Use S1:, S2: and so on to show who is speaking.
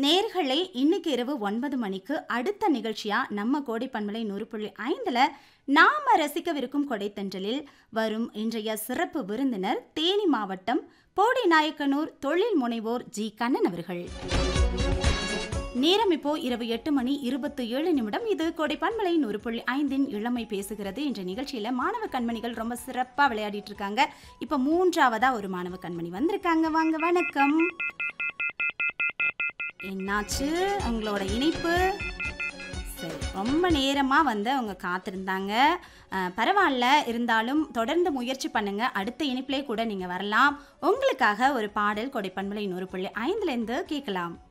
S1: நேர்களே இன்னைக்கு இரவு ஒன்பது மணிக்கு அடுத்த நிகழ்ச்சியா நம்ம கோடை பண்பலை நூறு புள்ளி ஐந்துல நாம ரசிக்கவிருக்கும் கொடைத்தன்றலில் வரும் இன்றைய சிறப்பு விருந்தினர் தேனி மாவட்டம் போடி நாயக்கனூர் தொழில் முனைவோர் ஜி கண்ணன் அவர்கள் நேரம் இப்போ இரவு எட்டு மணி இருபத்தி ஏழு நிமிடம் இது கோடை பண்பலை நூறு புள்ளி ஐந்தின் இளமை பேசுகிறது என்ற நிகழ்ச்சியில மாணவ கண்மணிகள் ரொம்ப சிறப்பா விளையாடிட்டு இருக்காங்க இப்ப மூன்றாவதா ஒரு மாணவ கண்மணி வந்திருக்காங்க வாங்க வணக்கம் என்னாச்சு உங்களோட இணைப்பு சரி ரொம்ப நேரமாக வந்து அவங்க காத்திருந்தாங்க அஹ், பரவாயில்ல இருந்தாலும் தொடர்ந்து முயற்சி பண்ணுங்க அடுத்த இணைப்பிலே கூட நீங்கள் வரலாம் உங்களுக்காக ஒரு பாடல் கொடைப்பண்பலை நூறு புள்ளி ஐந்துலேருந்து கேட்கலாம்